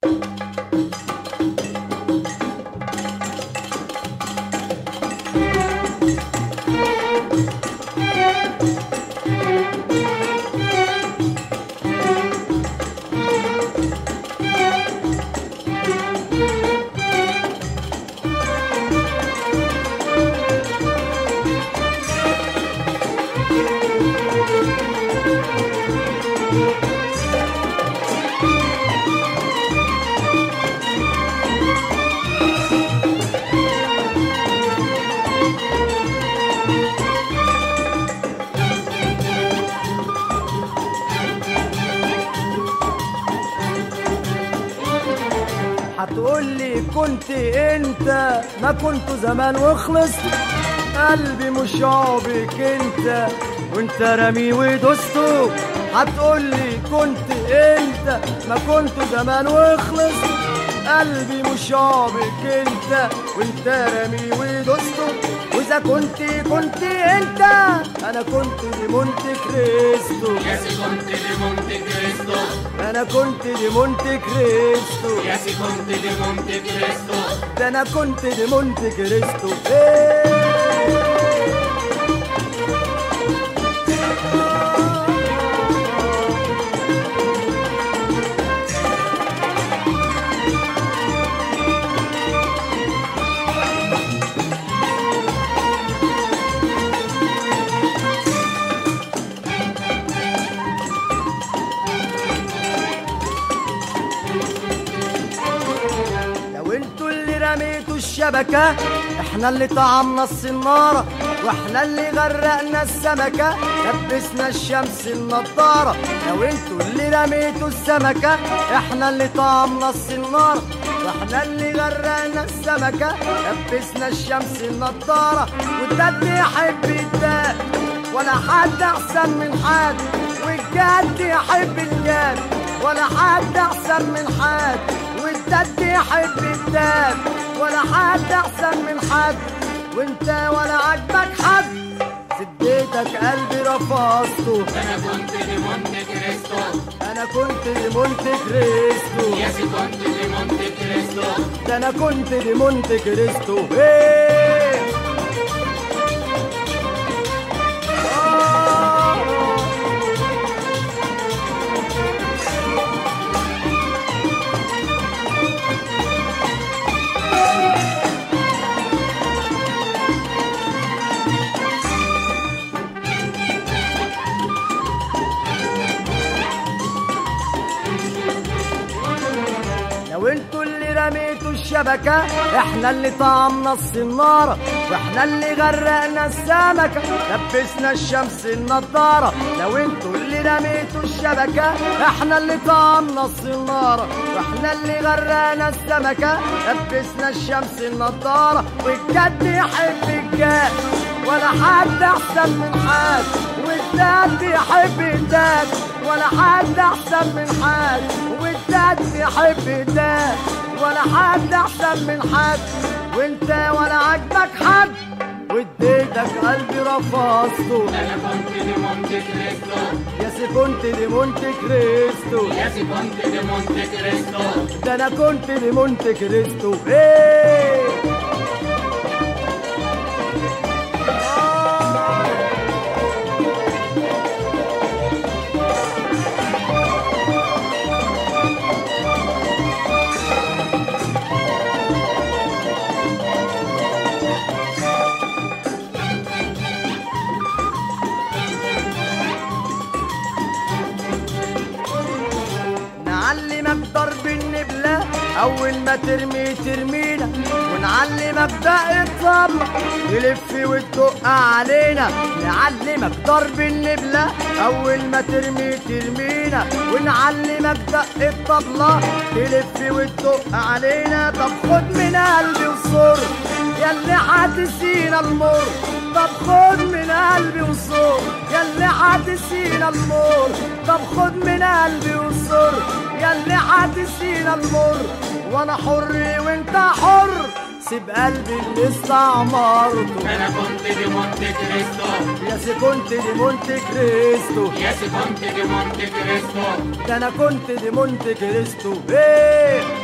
هتقولي كنت انت ما كنت زمان وخلصت قلبي مش عابك انت وانت رمي ودوسته هتقولي كنت انت ما كنت زمان وخلصت قلبي مش عابك انت وانت رمي ودوسته واذا كنت كنت انت انا كنت دي مونت كريستو يا سي كنت دي مونت كريستو انا كنت دي مونت كريستو يا سي كنت دي مونت كريستو ده انا كنت دي مونت كريستو إيه. لو انتوا اللي رميتوا الشبكة احنا اللي طعمنا الصنارة واحنا اللي غرقنا السمكة لبسنا الشمس النضارة لو انتوا اللي رميتوا السمكة احنا اللي طعمنا الصنارة واحنا اللي غرقنا السمكة لبسنا الشمس النضارة والدد يحب الداد ولا حد احسن من حد والجد يحب الجد ولا حد احسن من حد والدد يحب الداد ولا حد احسن من حد وانت ولا عجبك حد سديتك قلبي رفضته انا كنت دي مونت كريستو انا كنت دي مونت كريستو يا سي كنت دي مونت كريستو ده انا كنت دي مونت كريستو ايه آه. لو انتوا اللي رميتوا الشبكة احنا اللي طعمنا الصنارة واحنا اللي غرقنا السمكة لبسنا الشمس النضارة لو انتوا اللي رميتوا الشبكة احنا اللي طعمنا الصنارة واحنا اللي غرقنا السمكة لبسنا الشمس النضارة والجد يحب الجد ولا حد احسن من حد والداد يحب الداد ولا حد احسن من حد والداد يحب الداد ولا حد احسن من حد وانت ولا عجبك حد واديتك قلبي رفضته انا كنت دي مونت كريستو يا سي كنت دي مونت كريستو يا سي كنت دي مونت كريستو ده انا كنت دي مونت كريستو ايه نعلمك ضرب النبلة أول ما ترمي ترمينا ونعلمك دق الطبلة تلف وتدق علينا نعلمك ضرب النبلة أول ما ترمي ترمينا ونعلمك دق الطبلة تلف وتدق علينا طب خد من قلبي وصر ياللي هتسينا المر طب خد من قلبي وصر ياللي هتسينا المر طب خد من قلبي وصر ياللي هتسينا المر وانا حر وانت حر سيب قلبي اللي استعمرته انا كنت دي مونت كريستو يا سي كنت دي مونت كريستو يا سي كنت دي مونت كريستو ده انا كنت دي مونت كريستو ايه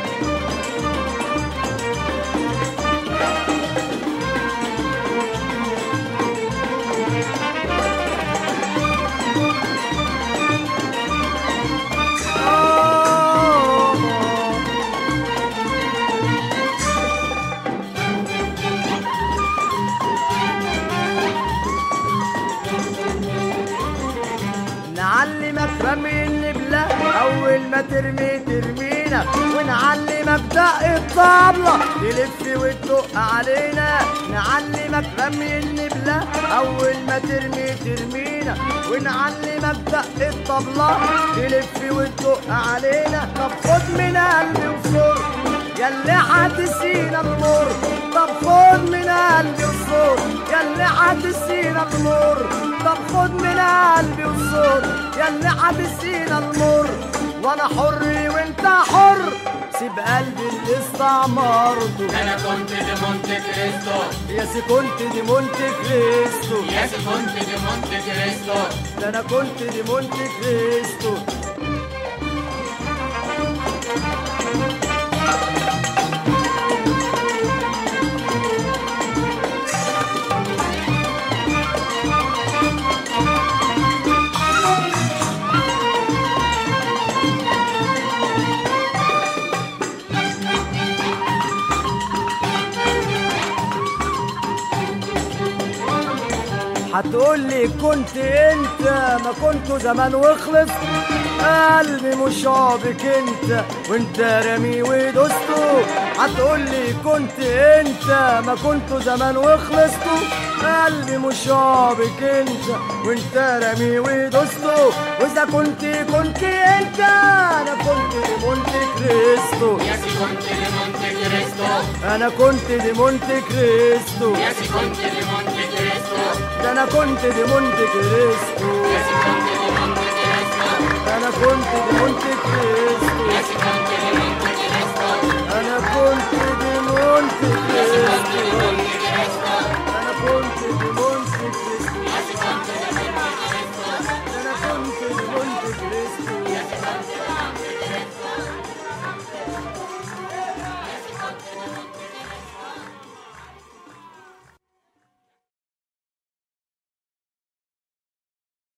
علينا ونعلمك دق الطبلة تلف وتدق علينا نعلمك رمي النبلة أول ما ترمي ترمينا ونعلمك دق الطبلة تلف وتدق علينا طب خد من قلبي وصور ياللي هتسينا المر طب خد من قلبي وصور ياللي هتسينا المر طب خد من قلبي وصور ياللي هتسينا المر وانا حر وانت حر سيب قلبي اللي استعمرته انا كنت دي مونت كريستو يا سي كنت دي مونت كريستو يا سي كنت دي مونت كريستو ده انا كنت دي مونت كريستو هتقول لي كنت انت ما كنت زمان وخلص قلبي مش عابك انت وانت رامي ودوسته هتقول لي كنت انت ما كنت زمان وخلصته قلبي مش عابك انت وانت رامي ودوسته واذا كنت كنت انت انا كنت دي مونت كريستو يا سي كنت دي مونت كريستو انا كنت دي مونت كريستو يا سي كنت دي مونت كريستو ده انا كنت دي مونت كريستو يا سي كنت دي مونت كريستو انا كنت دي مونت كريستو يا سي كنت